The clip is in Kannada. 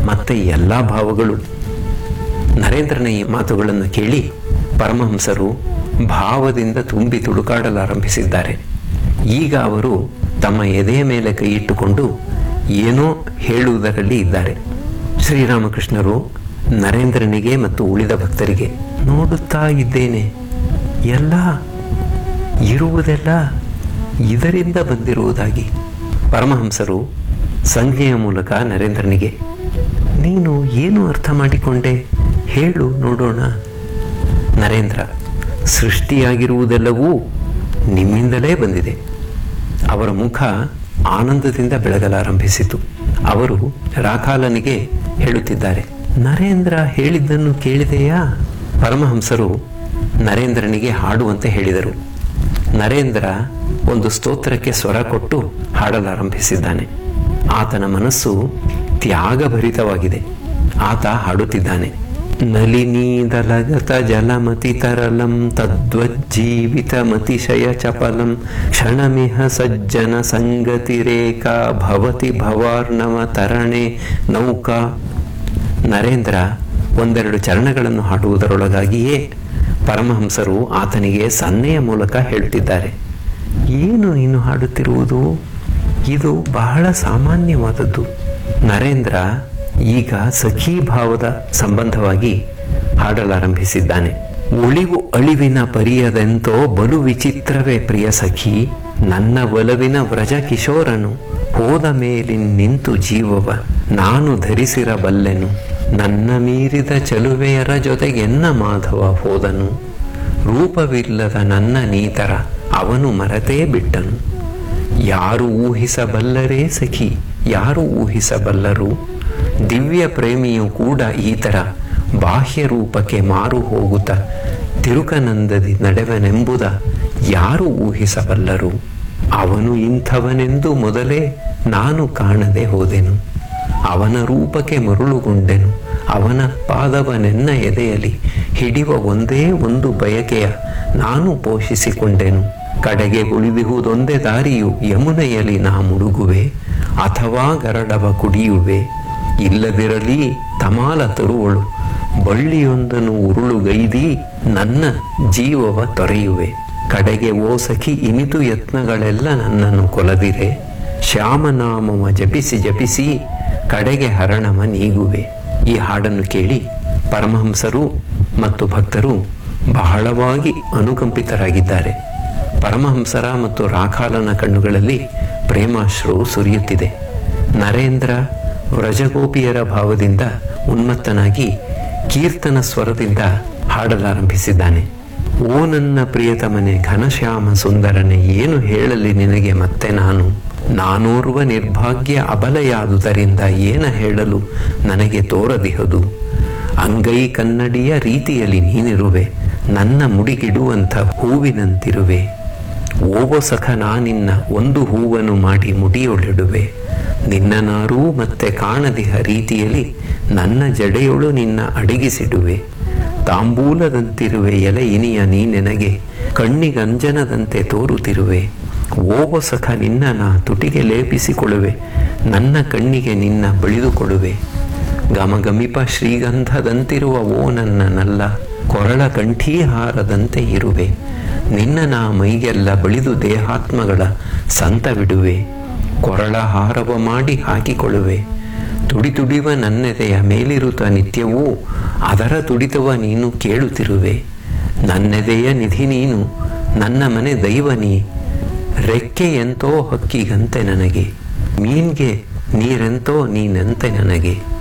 ಮತ್ತೆ ಎಲ್ಲ ಭಾವಗಳು ನರೇಂದ್ರನ ಈ ಮಾತುಗಳನ್ನು ಕೇಳಿ ಪರಮಹಂಸರು ಭಾವದಿಂದ ತುಂಬಿ ತುಡುಕಾಡಲಾರಂಭಿಸಿದ್ದಾರೆ ಈಗ ಅವರು ತಮ್ಮ ಎದೆಯ ಮೇಲೆ ಕೈ ಇಟ್ಟುಕೊಂಡು ಏನೋ ಹೇಳುವುದರಲ್ಲಿ ಇದ್ದಾರೆ ಶ್ರೀರಾಮಕೃಷ್ಣರು ನರೇಂದ್ರನಿಗೆ ಮತ್ತು ಉಳಿದ ಭಕ್ತರಿಗೆ ನೋಡುತ್ತಾ ಇದ್ದೇನೆ ಎಲ್ಲ ಇರುವುದೆಲ್ಲ ಇದರಿಂದ ಬಂದಿರುವುದಾಗಿ ಪರಮಹಂಸರು ಸಂಜ್ಞೆಯ ಮೂಲಕ ನರೇಂದ್ರನಿಗೆ ನೀನು ಏನು ಅರ್ಥ ಮಾಡಿಕೊಂಡೆ ಹೇಳು ನೋಡೋಣ ನರೇಂದ್ರ ಸೃಷ್ಟಿಯಾಗಿರುವುದೆಲ್ಲವೂ ನಿಮ್ಮಿಂದಲೇ ಬಂದಿದೆ ಅವರ ಮುಖ ಆನಂದದಿಂದ ಬೆಳಗಲಾರಂಭಿಸಿತು ಅವರು ರಾಖಾಲನಿಗೆ ಹೇಳುತ್ತಿದ್ದಾರೆ ನರೇಂದ್ರ ಹೇಳಿದ್ದನ್ನು ಕೇಳಿದೆಯಾ ಪರಮಹಂಸರು ನರೇಂದ್ರನಿಗೆ ಹಾಡುವಂತೆ ಹೇಳಿದರು ನರೇಂದ್ರ ಒಂದು ಸ್ತೋತ್ರಕ್ಕೆ ಸ್ವರ ಕೊಟ್ಟು ಹಾಡಲಾರಂಭಿಸಿದ್ದಾನೆ ಆತನ ಮನಸ್ಸು ತ್ಯಾಗಭರಿತವಾಗಿದೆ ಆತ ಹಾಡುತ್ತಿದ್ದಾನೆ ನಲಿನೀದಲಗತ ಜಲಮತಿ ತರಲಂ ತದ್ವಜ್ಜೀವಿತ ಮತಿಶಯ ಚಪಲಂ ಕ್ಷಣಮಿಹ ಸಜ್ಜನ ಸಂಗತಿ ರೇಖಾ ಭವತಿ ಭವಾರ್ಣವ ತರಣೆ ನೌಕಾ ನರೇಂದ್ರ ಒಂದೆರಡು ಚರಣಗಳನ್ನು ಹಾಡುವುದರೊಳಗಾಗಿಯೇ ಪರಮಹಂಸರು ಆತನಿಗೆ ಸನ್ನೆಯ ಮೂಲಕ ಹೇಳುತ್ತಿದ್ದಾರೆ ಏನು ನೀನು ಹಾಡುತ್ತಿರುವುದು ಇದು ಬಹಳ ಸಾಮಾನ್ಯವಾದದ್ದು ನರೇಂದ್ರ ಈಗ ಸಖೀಭಾವದ ಸಂಬಂಧವಾಗಿ ಹಾಡಲಾರಂಭಿಸಿದ್ದಾನೆ ಉಳಿವು ಅಳಿವಿನ ಪರಿಯದೆಂತೋ ಬಲು ವಿಚಿತ್ರವೇ ಪ್ರಿಯ ಸಖಿ ನನ್ನ ಒಲವಿನ ವ್ರಜ ಕಿಶೋರನು ಹೋದ ಮೇಲಿನ್ ನಿಂತು ಜೀವವ ನಾನು ಧರಿಸಿರಬಲ್ಲೆನು ನನ್ನ ಮೀರಿದ ಚಲುವೆಯರ ಜೊತೆಗೆನ್ನ ಮಾಧವ ಹೋದನು ರೂಪವಿಲ್ಲದ ನನ್ನ ನೀತರ ಅವನು ಮರತೇ ಬಿಟ್ಟನು ಯಾರು ಊಹಿಸಬಲ್ಲರೇ ಸಖಿ ಯಾರು ಊಹಿಸಬಲ್ಲರು ದಿವ್ಯ ಪ್ರೇಮಿಯು ಕೂಡ ಈ ಥರ ಬಾಹ್ಯ ರೂಪಕ್ಕೆ ಮಾರು ಹೋಗುತ್ತ ತಿರುಕನಂದದಿ ನಡೆವನೆಂಬುದ ಯಾರು ಊಹಿಸಬಲ್ಲರು ಅವನು ಇಂಥವನೆಂದು ಮೊದಲೇ ನಾನು ಕಾಣದೆ ಹೋದೆನು ಅವನ ರೂಪಕ್ಕೆ ಮರುಳುಗೊಂಡೆನು ಅವನ ಪಾದವನೆನ್ನ ಎದೆಯಲಿ ಹಿಡಿಯುವ ಒಂದೇ ಒಂದು ಬಯಕೆಯ ನಾನು ಪೋಷಿಸಿಕೊಂಡೆನು ಕಡೆಗೆ ಉಳಿದಿಹುದೊಂದೇ ದಾರಿಯು ಯಮುನೆಯಲ್ಲಿ ನಾ ಮುಳುಗುವೆ ಅಥವಾ ಗರಡವ ಕುಡಿಯುವೆ ಇಲ್ಲದಿರಲಿ ತಮಾಲ ತರುವಳು ಬಳ್ಳಿಯೊಂದನ್ನು ಉರುಳುಗೈದಿ ನನ್ನ ಜೀವವ ತೊರೆಯುವೆ ಕಡೆಗೆ ಓ ಸಖಿ ಇನಿತು ಯತ್ನಗಳೆಲ್ಲ ನನ್ನನ್ನು ಕೊಲದಿರೆ ಶ್ಯಾಮನಾಮವ ಜಪಿಸಿ ಜಪಿಸಿ ಕಡೆಗೆ ಹರಣವ ನೀಗುವೆ ಈ ಹಾಡನ್ನು ಕೇಳಿ ಪರಮಹಂಸರು ಮತ್ತು ಭಕ್ತರು ಬಹಳವಾಗಿ ಅನುಕಂಪಿತರಾಗಿದ್ದಾರೆ ಪರಮಹಂಸರ ಮತ್ತು ರಾಖಾಲನ ಕಣ್ಣುಗಳಲ್ಲಿ ಪ್ರೇಮಾಶ್ರು ಸುರಿಯುತ್ತಿದೆ ನರೇಂದ್ರ ವ್ರಜಗೋಪಿಯರ ಭಾವದಿಂದ ಉನ್ಮತ್ತನಾಗಿ ಕೀರ್ತನ ಸ್ವರದಿಂದ ಹಾಡಲಾರಂಭಿಸಿದ್ದಾನೆ ಓ ನನ್ನ ಪ್ರಿಯತಮನೆ ಘನಶ್ಯಾಮ ಸುಂದರನೆ ಏನು ಹೇಳಲಿ ನಿನಗೆ ಮತ್ತೆ ನಾನು ನಾನೋರ್ವ ನಿರ್ಭಾಗ್ಯ ಅಬಲೆಯಾದುದರಿಂದ ಏನ ಹೇಳಲು ನನಗೆ ತೋರದಿಹದು ಅಂಗೈ ಕನ್ನಡಿಯ ರೀತಿಯಲ್ಲಿ ನೀನಿರುವೆ ನನ್ನ ಮುಡಿಗಿಡುವಂಥ ಹೂವಿನಂತಿರುವೆ ಓವೋ ಸಖ ನಾನಿನ್ನ ಒಂದು ಹೂವನ್ನು ಮಾಡಿ ಮುಡಿಯೊಳಿಡುವೆ ನಿನ್ನ ನಾರೂ ಮತ್ತೆ ಕಾಣದಿಹ ರೀತಿಯಲ್ಲಿ ನನ್ನ ಜಡೆಯೊಳು ನಿನ್ನ ಅಡಗಿಸಿಡುವೆ ತಾಂಬೂಲದಂತಿರುವೆ ಎಲೆ ಇನಿಯ ನೀ ನೆನಗೆ ಕಣ್ಣಿಗಂಜನದಂತೆ ತೋರುತ್ತಿರುವೆ ಓವೋ ಸಖ ನಿನ್ನ ನಾ ತುಟಿಗೆ ಲೇಪಿಸಿಕೊಳ್ಳುವೆ ನನ್ನ ಕಣ್ಣಿಗೆ ನಿನ್ನ ಬಳಿದುಕೊಡುವೆ ಗಮಗಮಿಪ ಶ್ರೀಗಂಧದಂತಿರುವ ಓ ನನ್ನ ನಲ್ಲ ಕೊರಳ ಕಂಠೀಹಾರದಂತೆ ಇರುವೆ ನಿನ್ನ ನಾ ಮೈಗೆಲ್ಲ ಬಳಿದು ದೇಹಾತ್ಮಗಳ ಸಂತವಿಡುವೆ ಕೊರಳ ಹಾರವ ಮಾಡಿ ಹಾಕಿಕೊಳ್ಳುವೆ ತುಡಿ ತುಡಿವ ನನ್ನೆದೆಯ ಮೇಲಿರುತ್ತ ನಿತ್ಯವೂ ಅದರ ತುಡಿತವ ನೀನು ಕೇಳುತ್ತಿರುವೆ ನನ್ನೆದೆಯ ನಿಧಿ ನೀನು ನನ್ನ ಮನೆ ದೈವ ನೀ ರೆಕ್ಕೆ ಎಂತೋ ಹಕ್ಕಿಗಂತೆ ನನಗೆ ಮೀನ್ಗೆ ನೀರೆಂತೋ ನೀನೆಂತೆ ನನಗೆ